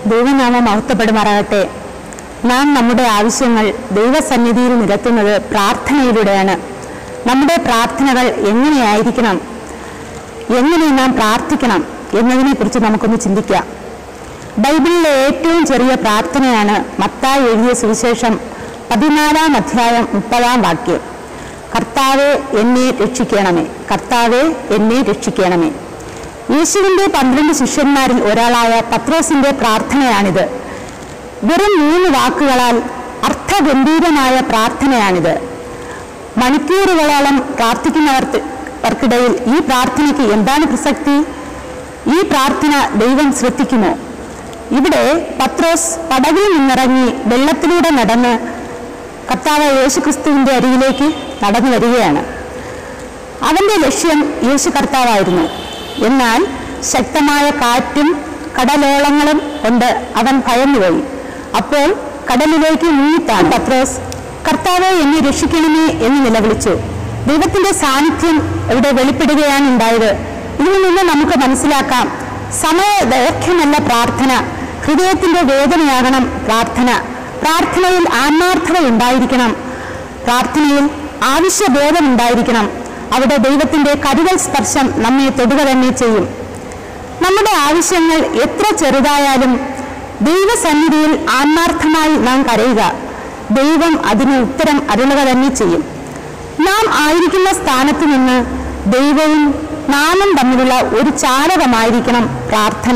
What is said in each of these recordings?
ദൈവനാമം മഹത്വപ്പെടുമാറാകട്ടെ നാം നമ്മുടെ ആവശ്യങ്ങൾ ദൈവസന്നിധിയിൽ നിരത്തുന്നത് പ്രാർത്ഥനയിലൂടെയാണ് നമ്മുടെ പ്രാർത്ഥനകൾ എങ്ങനെയായിരിക്കണം എങ്ങനെ നാം പ്രാർത്ഥിക്കണം എന്നതിനെക്കുറിച്ച് നമുക്കൊന്ന് ചിന്തിക്കാം ബൈബിളിലെ ഏറ്റവും ചെറിയ പ്രാർത്ഥനയാണ് മത്തായി എഴുതിയ സുവിശേഷം പതിനാലാം അധ്യായം മുപ്പതാം വാക്യം കർത്താവെ എന്നെ രക്ഷിക്കണമേ കർത്താവെ എന്നെ രക്ഷിക്കണമേ യേശുവിൻ്റെ പന്ത്രണ്ട് ശിഷ്യന്മാരിൽ ഒരാളായ പത്രോസിന്റെ പ്രാർത്ഥനയാണിത് വെറും മൂന്ന് വാക്കുകളാൽ അർത്ഥഗംഭീരമായ പ്രാർത്ഥനയാണിത് മണിക്കൂറുകളോളം പ്രാർത്ഥിക്കുന്നവർക്ക് വർക്കിടയിൽ ഈ പ്രാർത്ഥനയ്ക്ക് എന്താണ് പ്രസക്തി ഈ പ്രാർത്ഥന ദൈവം ശ്രദ്ധിക്കുമോ ഇവിടെ പത്രോസ് പടവിൽ നിന്നിറങ്ങി വെള്ളത്തിലൂടെ നടന്ന് കർത്താവ് യേശുക്രിസ്തുവിന്റെ അരികിലേക്ക് നടന്നു വരികയാണ് അവന്റെ ലക്ഷ്യം യേശു കർത്താവായിരുന്നു എന്നാൽ ശക്തമായ കാറ്റും കടലോളങ്ങളും കൊണ്ട് അവൻ ഭയന്നുപോയി അപ്പോൾ കടലിലേക്ക് മുങ്ങിത്താണ് പത്രോസ് കർത്താവെ എന്നെ രക്ഷിക്കണമേ എന്ന് നിലവിളിച്ചു ദൈവത്തിന്റെ സാന്നിധ്യം ഇവിടെ വെളിപ്പെടുകയാണ് ഉണ്ടായത് ഇതിൽ നിന്ന് നമുക്ക് മനസ്സിലാക്കാം സമയ ദൈർഘ്യമല്ല പ്രാർത്ഥന ഹൃദയത്തിന്റെ വേദനയാകണം പ്രാർത്ഥന പ്രാർത്ഥനയിൽ ആത്മാർത്ഥത ഉണ്ടായിരിക്കണം പ്രാർത്ഥനയിൽ ആവശ്യബോധം ഉണ്ടായിരിക്കണം അവിടെ ദൈവത്തിന്റെ കരുതൽ സ്പർശം നമ്മെ തൊടുക തന്നെ ചെയ്യും നമ്മുടെ ആവശ്യങ്ങൾ എത്ര ചെറുതായാലും ദൈവസന്നിധിയിൽ ആത്മാർത്ഥമായി നാം കരയുക ദൈവം അതിന് ഉത്തരം അരുളുക തന്നെ ചെയ്യും നാം ആയിരിക്കുന്ന സ്ഥാനത്ത് നിന്ന് ദൈവവും നാമും തമ്മിലുള്ള ഒരു ചാലകമായിരിക്കണം പ്രാർത്ഥന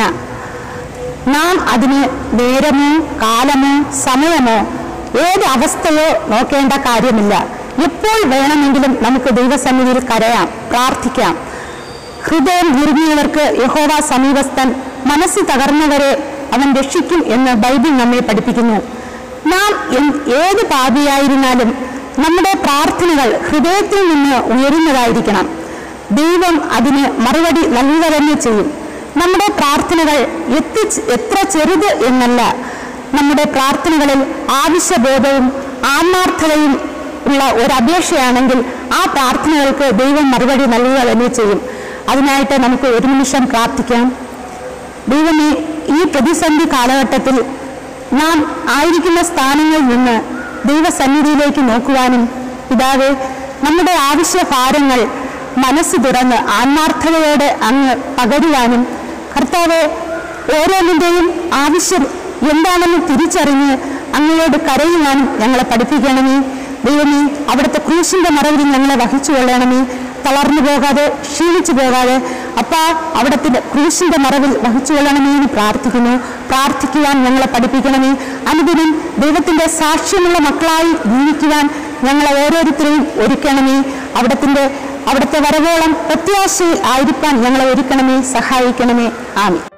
നാം അതിന് നേരമോ കാലമോ സമയമോ ഏത് അവസ്ഥയോ നോക്കേണ്ട കാര്യമില്ല എപ്പോൾ വേണമെങ്കിലും നമുക്ക് ദൈവസന്നിധിയിൽ കരയാം പ്രാർത്ഥിക്കാം ഹൃദയം ഞെരുങ്ങിയവർക്ക് യഹോവ സമീപസ്ഥൻ മനസ്സ് തകർന്നവരെ അവൻ രക്ഷിക്കും എന്ന് ബൈബിൾ നമ്മെ പഠിപ്പിക്കുന്നു നാം എൻ- ഏത് പാപിയായിരുന്നാലും നമ്മുടെ പ്രാർത്ഥനകൾ ഹൃദയത്തിൽ നിന്ന് ഉയരുന്നതായിരിക്കണം ദൈവം അതിന് മറുപടി നൽകുക തന്നെ ചെയ്യും നമ്മുടെ പ്രാർത്ഥനകൾ എത്തി എത്ര ചെറുത് എന്നല്ല നമ്മുടെ പ്രാർത്ഥനകളിൽ ആവശ്യബോധവും ആത്മാർത്ഥതയും ഉള്ള ഒരു അപേക്ഷയാണെങ്കിൽ ആ പ്രാർത്ഥനകൾക്ക് ദൈവം മറുപടി നൽകുക തന്നെ ചെയ്യും അതിനായിട്ട് നമുക്ക് ഒരു നിമിഷം പ്രാർത്ഥിക്കാം ദൈവമേ ഈ പ്രതിസന്ധി കാലഘട്ടത്തിൽ നാം ആയിരിക്കുന്ന സ്ഥാനങ്ങളിൽ നിന്ന് ദൈവസന്നിധിയിലേക്ക് നോക്കുവാനും പിതാവേ നമ്മുടെ ആവശ്യഭാരങ്ങൾ മനസ്സ് തുറന്ന് ആത്മാർത്ഥതയോടെ അങ്ങ് പകരുവാനും കർത്താവ് ഓരോന്നിൻ്റെയും ആവശ്യം എന്താണെന്ന് തിരിച്ചറിഞ്ഞ് അങ്ങയോട് കരയുവാനും ഞങ്ങളെ പഠിപ്പിക്കണമേ ദൈവമേ അവിടുത്തെ ക്രൂശിന്റെ മറവിൽ ഞങ്ങളെ വഹിച്ചു കൊള്ളണമേ തളർന്നു പോകാതെ ക്ഷീണിച്ചു പോകാതെ അപ്പ അവിടുത്തെ ക്രൂശിന്റെ മറവിൽ വഹിച്ചു കൊള്ളണമേ എന്ന് പ്രാർത്ഥിക്കുന്നു പ്രാർത്ഥിക്കുവാൻ ഞങ്ങളെ പഠിപ്പിക്കണമേ അനുദിനം ദൈവത്തിന്റെ സാക്ഷ്യമുള്ള മക്കളായി ജീവിക്കുവാൻ ഞങ്ങളെ ഓരോരുത്തരെയും ഒരുക്കണമേ അവിടത്തിന്റെ അവിടുത്തെ വരവോളം പ്രത്യാശയിൽ ആയിരിക്കാൻ ഞങ്ങളെ ഒരുക്കണമേ സഹായിക്കണമേ ആമി